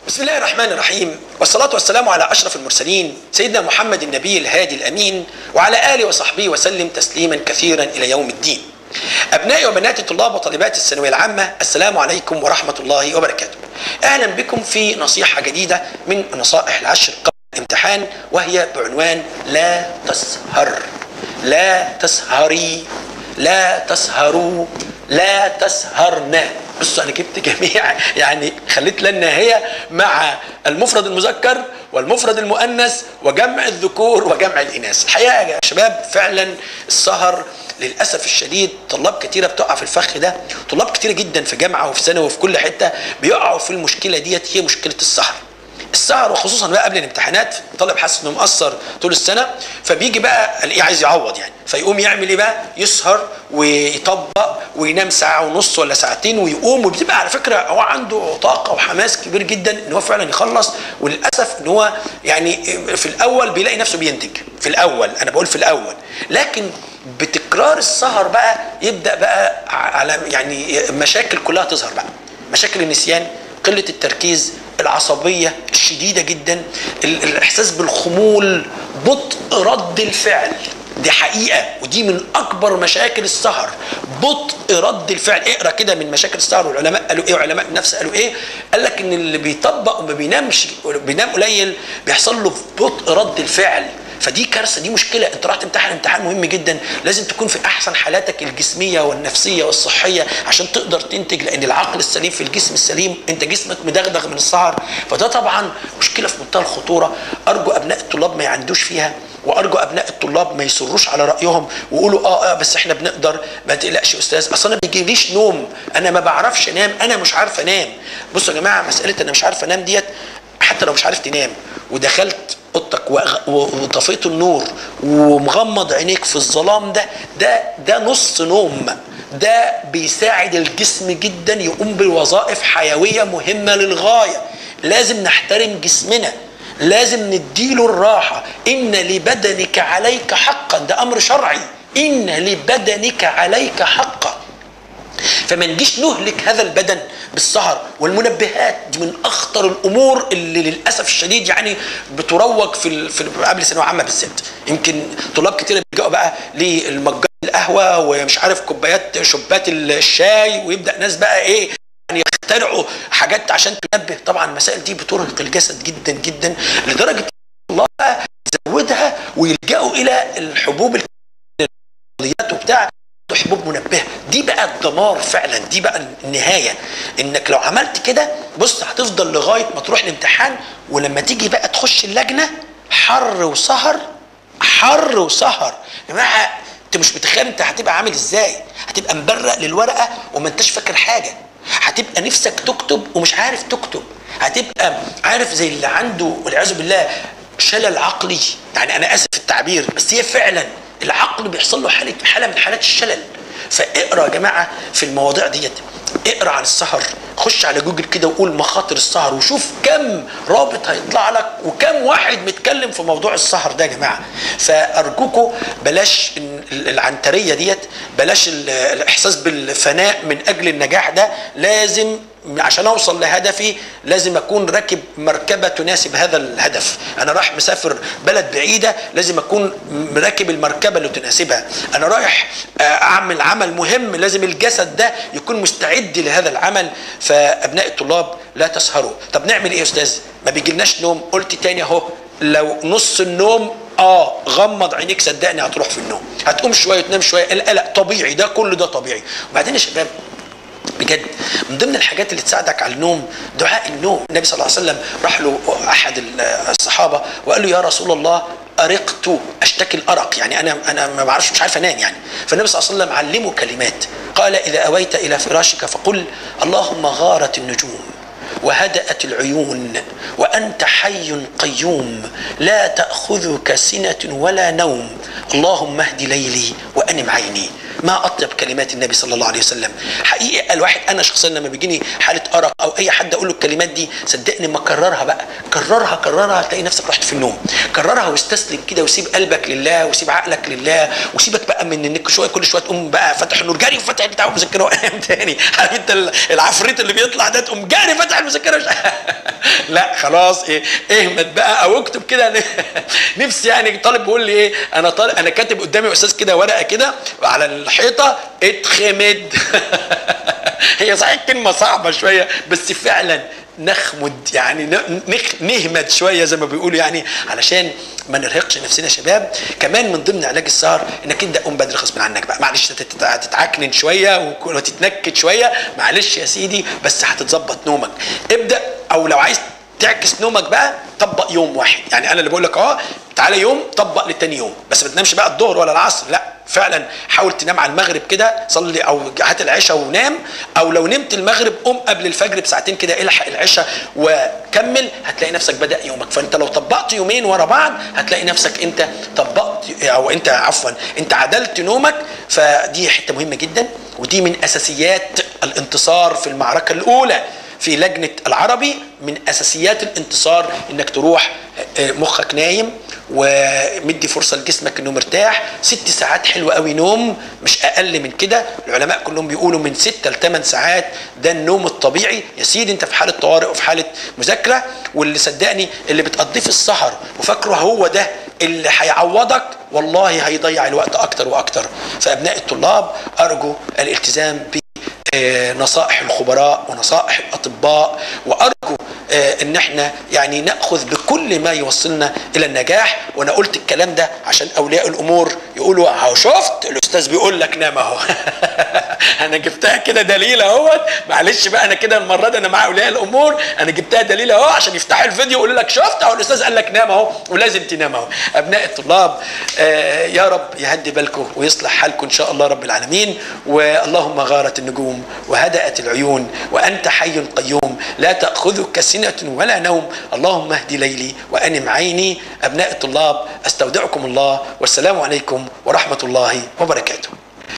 بسم الله الرحمن الرحيم والصلاة والسلام على أشرف المرسلين سيدنا محمد النبي الهادي الأمين وعلى آله وصحبه وسلم تسليما كثيرا إلى يوم الدين أبنائي وبناتي طلاب وطالبات الثانوية العامة السلام عليكم ورحمة الله وبركاته أهلا بكم في نصيحة جديدة من نصائح العشر قبل الامتحان وهي بعنوان لا تسهر لا تسهري لا تسهروا لا تسهرنا بصوا انا جبت جميع يعني خليت لا الناهيه مع المفرد المذكر والمفرد المؤنث وجمع الذكور وجمع الاناث الحقيقه يا شباب فعلا السهر للاسف الشديد طلاب كتيره بتقع في الفخ ده طلاب كتيره جدا في جامعه وفي ثانوي وفي كل حته بيقعوا في المشكله ديت هي مشكله السهر السهر وخصوصا بقى قبل الامتحانات طالب حاسس انه مقصر طول السنه فبيجي بقى الاقيه عايز يعوض يعني فيقوم يعمل ايه بقى؟ يسهر ويطبق وينام ساعه ونص ولا ساعتين ويقوم وبتبقى على فكره هو عنده طاقه وحماس كبير جدا ان هو فعلا يخلص وللاسف ان هو يعني في الاول بيلاقي نفسه بينتج في الاول انا بقول في الاول لكن بتكرار السهر بقى يبدا بقى على يعني مشاكل كلها تظهر بقى مشاكل النسيان قله التركيز العصبيه الشديده جدا الاحساس بالخمول بطء رد الفعل دي حقيقه ودي من اكبر مشاكل السهر بطء رد الفعل اقرا كده من مشاكل السهر والعلماء قالوا ايه وعلماء النفس قالوا ايه قال لك ان اللي بيطبق وما بينامش بينام قليل بيحصل له بطء رد الفعل فدي كارثه دي مشكله انت راح تمتحن امتحان مهم جدا لازم تكون في احسن حالاتك الجسميه والنفسيه والصحيه عشان تقدر تنتج لان العقل السليم في الجسم السليم انت جسمك مدغدغ من السهر فده طبعا مشكله في منتهى الخطوره ارجو ابناء الطلاب ما يعندوش فيها وارجو ابناء الطلاب ما يصروش على رايهم ويقولوا اه اه بس احنا بنقدر ما تقلقش يا استاذ اصل انا ما بيجيليش نوم انا ما بعرفش انام انا مش عارف انام بصوا يا جماعه مساله انا مش عارف انام ديت حتى لو مش عارف تنام ودخلت اوضتك وطفيت النور ومغمض عينيك في الظلام ده ده ده نص نوم ده بيساعد الجسم جدا يقوم بوظائف حيويه مهمه للغايه لازم نحترم جسمنا لازم نديله الراحه ان لبدنك عليك حقا ده امر شرعي ان لبدنك عليك حقا فما نجيش نهلك هذا البدن بالسهر والمنبهات دي من اخطر الامور اللي للاسف الشديد يعني بتروج في في قبل الثانويه العامه بالذات يمكن طلاب كتير بيلجأوا بقى للمجات القهوه ومش عارف كوبايات شوبات الشاي ويبدا ناس بقى ايه يعني يخترعوا حاجات عشان تنبه طبعا المسائل دي بترهق الجسد جدا جدا لدرجه الله بقى يزودها ويلجأوا الى الحبوب وبتاع حبوب منبهه دي بقى الدمار فعلا دي بقى النهايه انك لو عملت كده بص هتفضل لغايه ما تروح الامتحان ولما تيجي بقى تخش اللجنه حر وسهر حر وسهر يا جماعه انت مش متخيل انت هتبقى عامل ازاي هتبقى مبرق للورقه وما انتش فاكر حاجه هتبقى نفسك تكتب ومش عارف تكتب هتبقى عارف زي اللي عنده والعياذ بالله شلل عقلي يعني انا اسف في التعبير بس هي فعلا العقل بيحصل له حاله حاله من حالات الشلل فاقرا يا جماعه في المواضيع ديت اقرا عن السهر خش على جوجل كده وقول مخاطر السهر وشوف كم رابط هيطلع لك وكم واحد متكلم في موضوع السهر ده يا جماعه فارجوكم بلاش العنتريه ديت بلاش الاحساس بالفناء من اجل النجاح ده لازم عشان اوصل لهدفي لازم اكون راكب مركبه تناسب هذا الهدف انا رايح مسافر بلد بعيده لازم اكون راكب المركبه اللي تناسبها انا رايح اعمل عمل مهم لازم الجسد ده يكون مستعد لهذا العمل فابناء الطلاب لا تسهروا طب نعمل ايه يا استاذ ما بيجيلناش نوم قلت تاني اهو لو نص النوم اه غمض عينيك صدقني هتروح في النوم هتقوم شويه وتنام شويه القلق طبيعي ده كل ده طبيعي وبعدين يا شباب بجد من ضمن الحاجات اللي تساعدك على النوم دعاء النوم النبي صلى الله عليه وسلم راح له احد الصحابه وقال له يا رسول الله ارقت اشتكي الارق يعني انا انا ما بعرفش مش عارف انام يعني فالنبي صلى الله عليه وسلم علمه كلمات قال اذا اويت الى فراشك فقل اللهم غارت النجوم وهدأت العيون وأنت حي قيوم لا تأخذك سنة ولا نوم اللهم اهد ليلي وأنم عيني ما اطيب كلمات النبي صلى الله عليه وسلم حقيقه الواحد انا شخصيا لما بيجيني حاله ارق او اي حد اقول له الكلمات دي صدقني ما كررها بقى كررها كررها هتلاقي نفسك رحت في النوم كررها واستسلم كده وسيب قلبك لله وسيب عقلك لله وسيبك بقى من انك شويه كل شويه تقوم بقى فاتح النور جاري وفتح البتاع ومذكره وقام تاني عارف انت العفريت اللي بيطلع ده تقوم جاري فاتح المذكره مش لا خلاص ايه اهمد بقى او اكتب كده نفسي يعني طالب بيقول لي ايه انا طالب انا كاتب قدامي استاذ كده ورقه كده على الحيطه اتخمد هي صحيح كلمه صعبه شويه بس فعلا نخمد يعني نخ نهمد شويه زي ما بيقولوا يعني علشان ما نرهقش نفسنا شباب كمان من ضمن علاج السهر انك انت قوم بدري غصب عنك بقى معلش هتتعكنن شويه وتتنكد شويه معلش يا سيدي بس هتتظبط نومك ابدا او لو عايز تعكس نومك بقى طبق يوم واحد يعني انا اللي بقول لك اه تعالى يوم طبق للتاني يوم بس ما تنامش بقى الظهر ولا العصر لا فعلا حاول تنام على المغرب كده صلي او هات العشاء ونام او لو نمت المغرب قوم قبل الفجر بساعتين كده الحق العشاء وكمل هتلاقي نفسك بدا يومك فانت لو طبقت يومين ورا بعض هتلاقي نفسك انت طبقت او انت عفوا انت عدلت نومك فدي حته مهمه جدا ودي من اساسيات الانتصار في المعركه الاولى في لجنه العربي من اساسيات الانتصار انك تروح مخك نايم ومدي فرصه لجسمك انه مرتاح ست ساعات حلوه قوي نوم مش اقل من كده العلماء كلهم بيقولوا من ستة لثمان ساعات ده النوم الطبيعي يا سيدي انت في حاله طوارئ وفي حاله مذاكره واللي صدقني اللي بتقضيه في السهر وفاكره هو ده اللي هيعوضك والله هيضيع الوقت اكتر واكتر فابناء الطلاب ارجو الالتزام ب نصائح الخبراء ونصائح الاطباء وارجو ان احنا يعني ناخذ بكل ما يوصلنا الى النجاح وانا قلت الكلام ده عشان اولياء الامور يقولوا اهو شفت الاستاذ بيقول لك نام اهو انا جبتها كده دليل اهوت معلش بقى انا كده المره دي انا مع اولياء الامور انا جبتها دليل اهو عشان يفتحوا الفيديو يقولوا لك شفت اهو الاستاذ قال لك نام اهو ولازم تنام اهو ابناء الطلاب آه يا رب يهدي بالكم ويصلح حالكم ان شاء الله رب العالمين واللهم غارت النجوم وهدأت العيون وانت حي قيوم لا تاخذك سنه ولا نوم اللهم اهد ليلي وانم عيني ابناء الطلاب استودعكم الله والسلام عليكم ورحمه الله وبركاته